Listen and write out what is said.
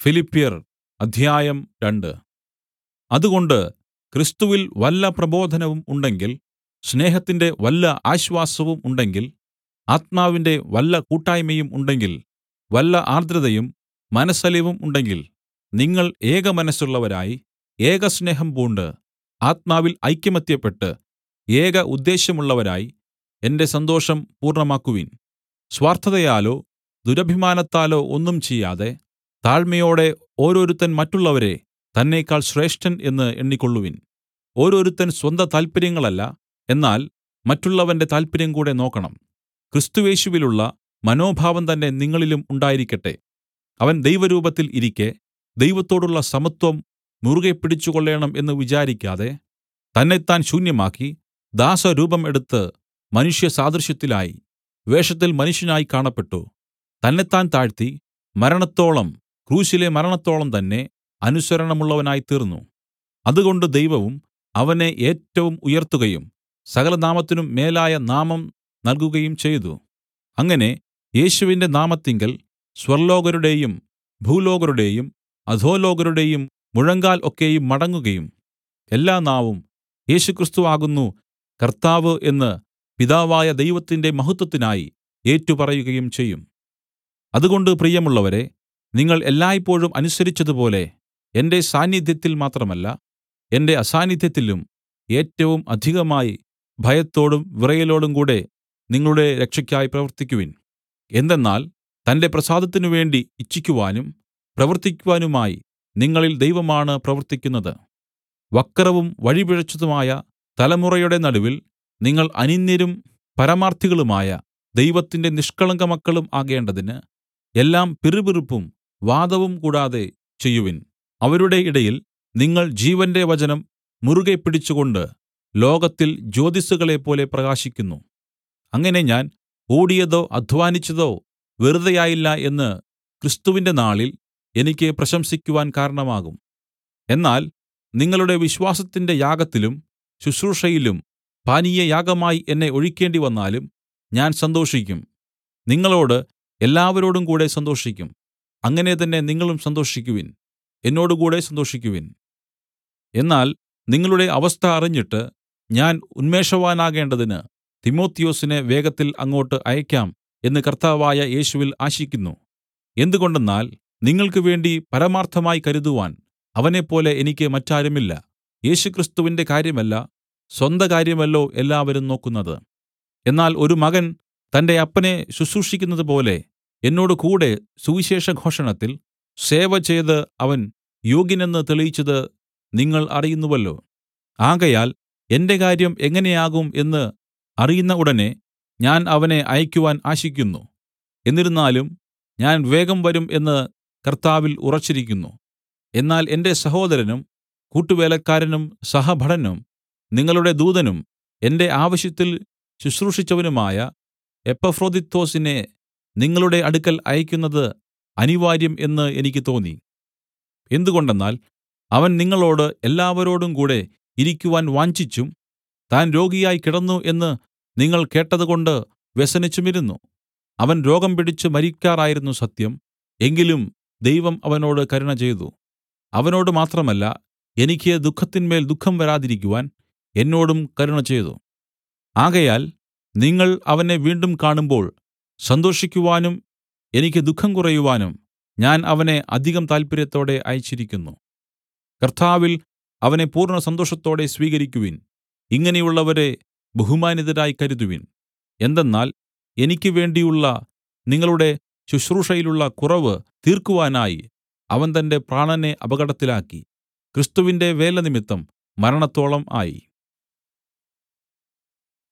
ഫിലിപ്പ്യർ അധ്യായം രണ്ട് അതുകൊണ്ട് ക്രിസ്തുവിൽ വല്ല പ്രബോധനവും ഉണ്ടെങ്കിൽ സ്നേഹത്തിന്റെ വല്ല ആശ്വാസവും ഉണ്ടെങ്കിൽ ആത്മാവിന്റെ വല്ല കൂട്ടായ്മയും ഉണ്ടെങ്കിൽ വല്ല ആർദ്രതയും മനസ്സലിവും ഉണ്ടെങ്കിൽ നിങ്ങൾ ഏകമനസ്സുള്ളവരായി ഏകസ്നേഹം പൂണ്ട് ആത്മാവിൽ ഐകമത്യപ്പെട്ട് ഏക ഉദ്ദേശ്യമുള്ളവരായി എന്റെ സന്തോഷം പൂർണ്ണമാക്കുവിൻ സ്വാർത്ഥതയാലോ ദുരഭിമാനത്താലോ ഒന്നും ചെയ്യാതെ താഴ്മയോടെ ഓരോരുത്തൻ മറ്റുള്ളവരെ തന്നേക്കാൾ ശ്രേഷ്ഠൻ എന്ന് എണ്ണിക്കൊള്ളുവിൻ ഓരോരുത്തൻ സ്വന്ത താല്പര്യങ്ങളല്ല എന്നാൽ മറ്റുള്ളവന്റെ താല്പര്യം കൂടെ നോക്കണം ക്രിസ്തുയേശുവിലുള്ള മനോഭാവം തന്നെ നിങ്ങളിലും ഉണ്ടായിരിക്കട്ടെ അവൻ ദൈവരൂപത്തിൽ ഇരിക്കെ ദൈവത്തോടുള്ള സമത്വം മുറുകെ പിടിച്ചുകൊള്ളേണം എന്ന് വിചാരിക്കാതെ തന്നെത്താൻ ശൂന്യമാക്കി ദാസരൂപം എടുത്ത് മനുഷ്യസാദൃശ്യത്തിലായി വേഷത്തിൽ മനുഷ്യനായി കാണപ്പെട്ടു തന്നെത്താൻ താഴ്ത്തി മരണത്തോളം ക്രൂശിലെ മരണത്തോളം തന്നെ അനുസരണമുള്ളവനായിത്തീർന്നു അതുകൊണ്ട് ദൈവവും അവനെ ഏറ്റവും ഉയർത്തുകയും സകലനാമത്തിനും മേലായ നാമം നൽകുകയും ചെയ്തു അങ്ങനെ യേശുവിന്റെ നാമത്തിങ്കൽ സ്വർല്ലോകരുടെയും ഭൂലോകരുടെയും അധോലോകരുടെയും മുഴങ്കാൽ ഒക്കെയും മടങ്ങുകയും എല്ലാ നാവും യേശുക്രിസ്തു ആകുന്നു കർത്താവ് എന്ന് പിതാവായ ദൈവത്തിന്റെ മഹത്വത്തിനായി ഏറ്റുപറയുകയും ചെയ്യും അതുകൊണ്ട് പ്രിയമുള്ളവരെ നിങ്ങൾ എല്ലായ്പോഴും അനുസരിച്ചതുപോലെ എന്റെ സാന്നിദ്ധ്യത്തിൽ മാത്രമല്ല എന്റെ അസാന്നിദ്ധ്യത്തിലും ഏറ്റവും അധികമായി ഭയത്തോടും വിറയലോടും കൂടെ നിങ്ങളുടെ രക്ഷയ്ക്കായി പ്രവർത്തിക്കുവിൻ എന്തെന്നാൽ തന്റെ പ്രസാദത്തിനു വേണ്ടി ഇച്ഛിക്കുവാനും പ്രവർത്തിക്കുവാനുമായി നിങ്ങളിൽ ദൈവമാണ് പ്രവർത്തിക്കുന്നത് വക്രവും വഴിപിഴച്ചതുമായ തലമുറയുടെ നടുവിൽ നിങ്ങൾ അനിന്ദ്യരും പരമാർത്ഥികളുമായ ദൈവത്തിന്റെ നിഷ്കളങ്ക മക്കളും ആകേണ്ടതിന് എല്ലാം പിറുപിറുപ്പും വാദവും കൂടാതെ ചെയ്യുവിൻ അവരുടെ ഇടയിൽ നിങ്ങൾ ജീവന്റെ വചനം മുറുകെ പിടിച്ചുകൊണ്ട് ലോകത്തിൽ ജ്യോതിസ്സുകളെപ്പോലെ പ്രകാശിക്കുന്നു അങ്ങനെ ഞാൻ ഓടിയതോ അദ്ധ്വാനിച്ചതോ വെറുതെയായില്ല എന്ന് ക്രിസ്തുവിന്റെ നാളിൽ എനിക്ക് പ്രശംസിക്കുവാൻ കാരണമാകും എന്നാൽ നിങ്ങളുടെ വിശ്വാസത്തിന്റെ യാഗത്തിലും ശുശ്രൂഷയിലും പാനീയയാഗമായി എന്നെ ഒഴിക്കേണ്ടി വന്നാലും ഞാൻ സന്തോഷിക്കും നിങ്ങളോട് എല്ലാവരോടും കൂടെ സന്തോഷിക്കും അങ്ങനെ തന്നെ നിങ്ങളും സന്തോഷിക്കുവിൻ എന്നോടുകൂടെ സന്തോഷിക്കുവിൻ എന്നാൽ നിങ്ങളുടെ അവസ്ഥ അറിഞ്ഞിട്ട് ഞാൻ ഉന്മേഷവാനാകേണ്ടതിന് തിമൊഥെയൊസിനെ വേഗത്തിൽ അങ്ങോട്ട് അയക്കാം എന്ന് കർത്താവായ യേശുവിൽ ആശിക്കുന്നു എന്തുകൊണ്ടെന്നാൽ നിങ്ങൾക്ക് വേണ്ടി പരമാർത്ഥമായി കരുതുവാൻ അവനെപ്പോലെ എനിക്ക് മറ്റാരുമില്ല യേശുക്രിസ്തുവിന്റെ കാര്യമല്ല സ്വന്ത കാര്യമല്ലോ എല്ലാവരും നോക്കുന്നത് എന്നാൽ ഒരു മകൻ തന്റെ അപ്പനെ ശുശ്രൂഷിക്കുന്നത് പോലെ എന്നോട് കൂടെ സുവിശേഷ ഘോഷണത്തിൽ സേവ ചെയ്ത് അവൻ യോഗ്യനെന്ന് തെളിയിച്ചത് നിങ്ങൾ അറിയുന്നുവല്ലോ ആകയാൽ എന്റെ കാര്യം എങ്ങനെയാകും എന്ന് അറിയുന്ന ഉടനെ ഞാൻ അവനെ അയക്കുവാൻ ആശിക്കുന്നു എന്നിരുന്നാലും ഞാൻ വേഗം വരും എന്ന് കർത്താവിൽ ഉറച്ചിരിക്കുന്നു എന്നാൽ എന്റെ സഹോദരനും കൂട്ടുവേലക്കാരനും സഹഭടനും നിങ്ങളുടെ ദൂതനും എന്റെ ആവശ്യത്തിൽ ശുശ്രൂഷിച്ചവനുമായ എപ്പഫ്രൊദിത്തൊസിനെ നിങ്ങളുടെ അടുക്കൽ അയക്കുന്നത് അനിവാര്യം എന്ന് എനിക്ക് തോന്നി എന്തുകൊണ്ടെന്നാൽ അവൻ നിങ്ങളോട് എല്ലാവരോടും കൂടെ ഇരിക്കുവാൻ വാഞ്ചിച്ചും താൻ രോഗിയായി കിടന്നു എന്ന് നിങ്ങൾ കേട്ടതുകൊണ്ട് വ്യസനിച്ചുമിരുന്നു അവൻ രോഗം പിടിച്ച് മരിക്കാറായിരുന്നു സത്യം എങ്കിലും ദൈവം അവനോട് കരുണ ചെയ്തു അവനോട് മാത്രമല്ല എനിക്ക് ദുഃഖത്തിന്മേൽ ദുഃഖം വരാതിരിക്കുവാൻ എന്നോടും കരുണ ചെയ്തു ആകയാൽ നിങ്ങൾ അവനെ വീണ്ടും കാണുമ്പോൾ സന്തോഷിക്കുവാനും എനിക്ക് ദുഃഖം കുറയുവാനും ഞാൻ അവനെ അധികം താല്പര്യത്തോടെ അയച്ചിരിക്കുന്നു കർത്താവിൽ അവനെ പൂർണ്ണ സന്തോഷത്തോടെ സ്വീകരിക്കുവിൻ ഇങ്ങനെയുള്ളവരെ ബഹുമാനിതരായി കരുതുവിൻ എന്തെന്നാൽ എനിക്ക് വേണ്ടിയുള്ള നിങ്ങളുടെ ശുശ്രൂഷയിലുള്ള കുറവ് തീർക്കുവാനായി അവൻ തന്റെ പ്രാണനെ അപകടത്തിലാക്കി ക്രിസ്തുവിന്റെ വേല നിമിത്തം മരണത്തോളം ആയി